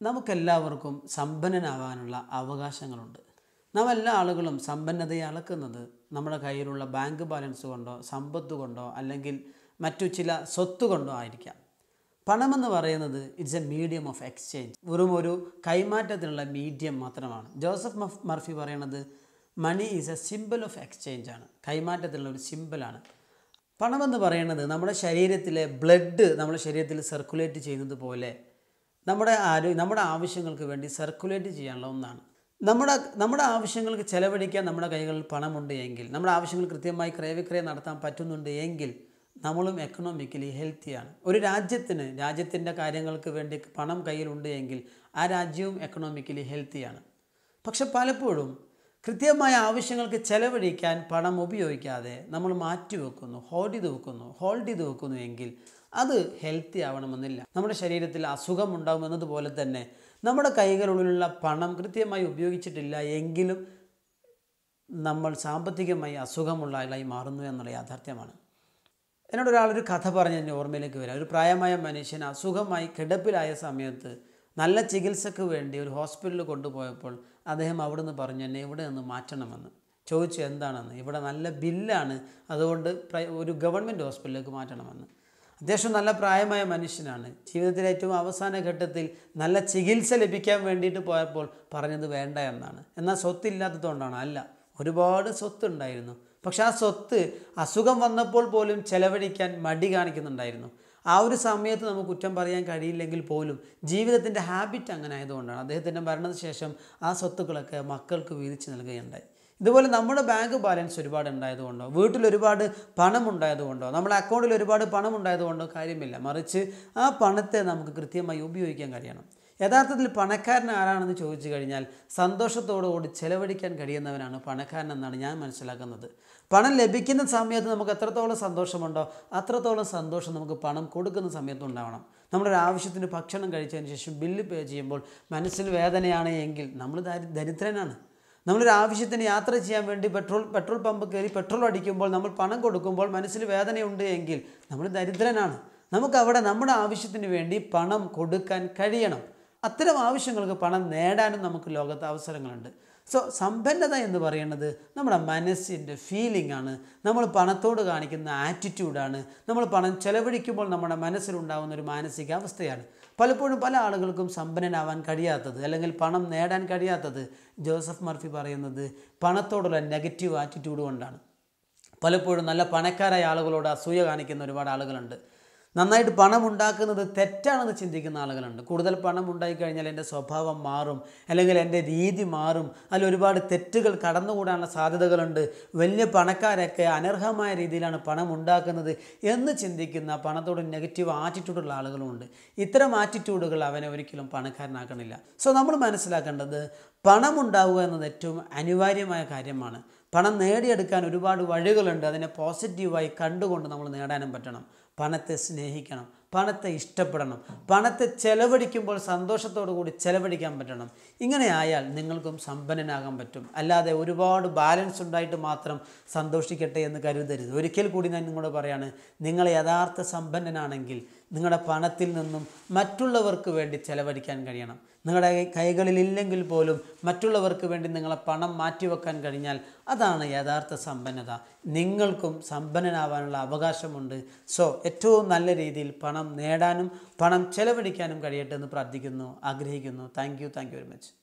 നമുക്കെല്ലാവർക്കും സമ്പന്നനാവാനുള്ള അവകാശങ്ങളുണ്ട് നാം എല്ലാ ആളുകളും സമ്പന്നതയെ അളക്കുന്നത് നമ്മുടെ കയ്യിലുള്ള ബാങ്ക് ബാലൻസ് കൊണ്ടോ സമ്പത്ത് കൊണ്ടോ അല്ലെങ്കിൽ മറ്റു ചില സ്വത്ത് കൊണ്ടോ ആയിരിക്കാം പണമെന്ന് പറയുന്നത് it's a medium of exchange വെറും ഒരു കൈമാറ്റത്തിനുള്ള മീഡിയം മാത്രമാണ് ജോസഫ് മഫ് മർഫി പറയുന്നത് money is a simple of exchange ആണ് കൈമാറ്റത്തിലുള്ള ഒരു സിമ്പിളാണ് പണമെന്ന് പറയുന്നത് നമ്മുടെ ശരീരത്തിലെ ബ്ലഡ് നമ്മുടെ ശരീരത്തിൽ സർക്കുലേറ്റ് ചെയ്യുന്നത് പോലെ നമ്മുടെ ആരോ നമ്മുടെ ആവശ്യങ്ങൾക്ക് വേണ്ടി സർക്കുലേറ്റ് ചെയ്യാനുള്ള ഒന്നാണ് നമ്മുടെ നമ്മുടെ ആവശ്യങ്ങൾക്ക് ചെലവഴിക്കാൻ നമ്മുടെ കൈകളിൽ പണമുണ്ട് എങ്കിൽ നമ്മുടെ ആവശ്യങ്ങൾ കൃത്യമായി ക്രയവിക്രയം നടത്താൻ പറ്റുന്നുണ്ട് എങ്കിൽ നമ്മളും എക്കണോമിക്കലി ഹെൽത്തിയാണ് ഒരു രാജ്യത്തിന് രാജ്യത്തിൻ്റെ കാര്യങ്ങൾക്ക് വേണ്ടി പണം കയ്യിലുണ്ട് എങ്കിൽ ആ രാജ്യവും എക്കണോമിക്കലി ഹെൽത്തിയാണ് പക്ഷെ പലപ്പോഴും കൃത്യമായ ആവശ്യങ്ങൾക്ക് ചെലവഴിക്കാൻ പണം ഉപയോഗിക്കാതെ നമ്മൾ മാറ്റി വെക്കുന്നു ഹോൾഡ് ചെയ്ത് വെക്കുന്നു ഹോൾഡ് ചെയ്ത് വെക്കുന്നു എങ്കിൽ അത് ഹെൽത്തി ആവണമെന്നില്ല നമ്മുടെ ശരീരത്തിൽ അസുഖം ഉണ്ടാകുമെന്നതുപോലെ തന്നെ നമ്മുടെ കൈകളിലുള്ള പണം കൃത്യമായി ഉപയോഗിച്ചിട്ടില്ല എങ്കിലും നമ്മൾ സാമ്പത്തികമായി അസുഖമുള്ള ആളായി മാറുന്നു എന്നുള്ള യാഥാർത്ഥ്യമാണ് എന്നോട് ഒരാളൊരു കഥ പറഞ്ഞ് എൻ്റെ ഓർമ്മയിലേക്ക് വരാം ഒരു പ്രായമായ മനുഷ്യൻ അസുഖമായി കിടപ്പിലായ സമയത്ത് നല്ല ചികിത്സക്ക് വേണ്ടി ഒരു ഹോസ്പിറ്റലിൽ കൊണ്ടുപോയപ്പോൾ അദ്ദേഹം അവിടുന്ന് പറഞ്ഞു എന്നെ ഇവിടെ നിന്ന് മാറ്റണമെന്ന് ചോദിച്ചു എന്താണെന്ന് ഇവിടെ നല്ല ബില്ലാണ് അതുകൊണ്ട് പ്രൈ- ഒരു ഗവൺമെൻറ് ഹോസ്പിറ്റലിലേക്ക് മാറ്റണമെന്ന് അത്യാവശ്യം നല്ല പ്രായമായ മനുഷ്യനാണ് ജീവിതത്തിലെ ഏറ്റവും അവസാന ഘട്ടത്തിൽ നല്ല ചികിത്സ ലഭിക്കാൻ വേണ്ടിയിട്ട് പോയപ്പോൾ പറഞ്ഞത് വേണ്ട എന്നാണ് എന്നാൽ സ്വത്തില്ലാത്തതുകൊണ്ടാണ് അല്ല ഒരുപാട് സ്വത്തുണ്ടായിരുന്നു പക്ഷെ ആ സ്വത്ത് അസുഖം വന്നപ്പോൾ പോലും ചെലവഴിക്കാൻ മടി കാണിക്കുന്നുണ്ടായിരുന്നു ആ ഒരു സമയത്ത് നമുക്ക് കുറ്റം പറയാൻ കഴിയില്ലെങ്കിൽ പോലും ജീവിതത്തിൻ്റെ ഹാബിറ്റ് അങ്ങനെ ആയതുകൊണ്ടാണ് അദ്ദേഹത്തിൻ്റെ മരണശേഷം ആ സ്വത്തുക്കളൊക്കെ മക്കൾക്ക് വീതിച്ച് നൽകുകയുണ്ടായി ഇതുപോലെ നമ്മുടെ ബാങ്ക് ബാലൻസ് ഒരുപാട് ഉണ്ടായതുകൊണ്ടോ വീട്ടിൽ ഒരുപാട് പണം ഉണ്ടായതുകൊണ്ടോ നമ്മുടെ അക്കൗണ്ടിൽ ഒരുപാട് പണം ഉണ്ടായതുകൊണ്ടോ കാര്യമില്ല മറിച്ച് ആ പണത്തെ നമുക്ക് കൃത്യമായി ഉപയോഗിക്കാൻ കഴിയണം യഥാർത്ഥത്തിൽ പണക്കാരൻ ആരാണെന്ന് ചോദിച്ചു കഴിഞ്ഞാൽ സന്തോഷത്തോടുകൂടി ചെലവഴിക്കാൻ കഴിയുന്നവനാണ് പണക്കാരൻ എന്നാണ് ഞാൻ മനസ്സിലാക്കുന്നത് പണം ലഭിക്കുന്ന സമയത്ത് നമുക്ക് എത്രത്തോളം സന്തോഷമുണ്ടോ അത്രത്തോളം സന്തോഷം നമുക്ക് പണം കൊടുക്കുന്ന സമയത്ത് ഉണ്ടാവണം നമ്മുടെ ഒരു ആവശ്യത്തിന് ഭക്ഷണം കഴിച്ചതിന് ശേഷം ബില്ല് പേ ചെയ്യുമ്പോൾ മനസ്സിൽ വേദനയാണ് എങ്കിൽ നമ്മൾ ദരി- ദരിദ്രനാണ് നമ്മളൊരു ആവശ്യത്തിന് യാത്ര ചെയ്യാൻ വേണ്ടി പെട്രോൾ പെട്രോൾ പമ്പ് കയറി പെട്രോൾ അടിക്കുമ്പോൾ നമ്മൾ പണം കൊടുക്കുമ്പോൾ മനസ്സിൽ വേദനയുണ്ട് എങ്കിൽ നമ്മൾ ദരിദ്രനാണ് നമുക്ക് അവിടെ നമ്മുടെ ആവശ്യത്തിന് വേണ്ടി പണം കൊടുക്കാൻ കഴിയണം അത്തരം ആവശ്യങ്ങൾക്ക് പണം നേടാനും നമുക്ക് ലോകത്ത് അവസരങ്ങളുണ്ട് സോ സമ്പന്നത എന്ന് പറയുന്നത് നമ്മുടെ മനസ്സിൻ്റെ ഫീലിംഗ് ആണ് നമ്മൾ പണത്തോട് കാണിക്കുന്ന ആറ്റിറ്റ്യൂഡാണ് നമ്മൾ പണം ചെലവഴിക്കുമ്പോൾ നമ്മുടെ മനസ്സിലുണ്ടാകുന്ന ഒരു മാനസികാവസ്ഥയാണ് പലപ്പോഴും പല ആളുകൾക്കും സമ്പന്നനാവാൻ കഴിയാത്തത് അല്ലെങ്കിൽ പണം നേടാൻ കഴിയാത്തത് ജോസഫ് മർഫി പറയുന്നത് പണത്തോടുള്ള നെഗറ്റീവ് ആറ്റിറ്റ്യൂഡ് കൊണ്ടാണ് പലപ്പോഴും നല്ല പണക്കാരായ ആളുകളോട് അസൂയ കാണിക്കുന്ന ഒരുപാട് ആളുകളുണ്ട് നന്നായിട്ട് പണം ഉണ്ടാക്കുന്നത് തെറ്റാണെന്ന് ചിന്തിക്കുന്ന ആളുകളുണ്ട് കൂടുതൽ പണം ഉണ്ടായിക്കഴിഞ്ഞാൽ എൻ്റെ സ്വഭാവം മാറും അല്ലെങ്കിൽ എൻ്റെ രീതി മാറും അതിൽ ഒരുപാട് തെറ്റുകൾ കടന്നുകൂടാനുള്ള സാധ്യതകളുണ്ട് വലിയ പണക്കാരൊക്കെ അനർഹമായ രീതിയിലാണ് പണം ഉണ്ടാക്കുന്നത് എന്ന് ചിന്തിക്കുന്ന പണത്തോട് നെഗറ്റീവ് ആറ്റിറ്റ്യൂഡുള്ള ആളുകളുമുണ്ട് ഇത്തരം ആറ്റിറ്റ്യൂഡുകൾ അവനെ ഒരിക്കലും പണക്കാരനാക്കണില്ല സോ നമ്മൾ മനസ്സിലാക്കേണ്ടത് പണം ഉണ്ടാവുക എന്നത് ഏറ്റവും അനിവാര്യമായ കാര്യമാണ് പണം നേടിയെടുക്കാൻ ഒരുപാട് വഴികളുണ്ട് അതിനെ പോസിറ്റീവായി കണ്ടുകൊണ്ട് നമ്മൾ നേടാനും പറ്റണം പണത്തെ സ്നേഹിക്കണം പണത്തെ ഇഷ്ടപ്പെടണം പണത്തെ ചെലവഴിക്കുമ്പോൾ സന്തോഷത്തോടു കൂടി ചെലവഴിക്കാൻ പറ്റണം ഇങ്ങനെ ആയാൽ നിങ്ങൾക്കും സമ്പന്നനാകാൻ പറ്റും അല്ലാതെ ഒരുപാട് ബാലൻസ് ഉണ്ടായിട്ട് മാത്രം സന്തോഷിക്കട്ടെ എന്ന് കരുതരുത് ഒരിക്കൽ കൂടി ഞാൻ നിങ്ങളോട് പറയാണ് നിങ്ങൾ യഥാർത്ഥ സമ്പന്നനാണെങ്കിൽ നിങ്ങളുടെ പണത്തിൽ നിന്നും മറ്റുള്ളവർക്ക് വേണ്ടി ചെലവഴിക്കാൻ കഴിയണം നിങ്ങളുടെ കൈകളിലില്ലെങ്കിൽ പോലും മറ്റുള്ളവർക്ക് വേണ്ടി നിങ്ങളെ പണം മാറ്റിവെക്കാൻ കഴിഞ്ഞാൽ അതാണ് യഥാർത്ഥ സമ്പന്നത നിങ്ങൾക്കും സമ്പന്നനാവാനുള്ള അവകാശമുണ്ട് സോ ഏറ്റവും നല്ല രീതിയിൽ പണം നേടാനും പണം ചെലവഴിക്കാനും കഴിയട്ടെ എന്ന് പ്രാർത്ഥിക്കുന്നു ആഗ്രഹിക്കുന്നു thank you thank you very much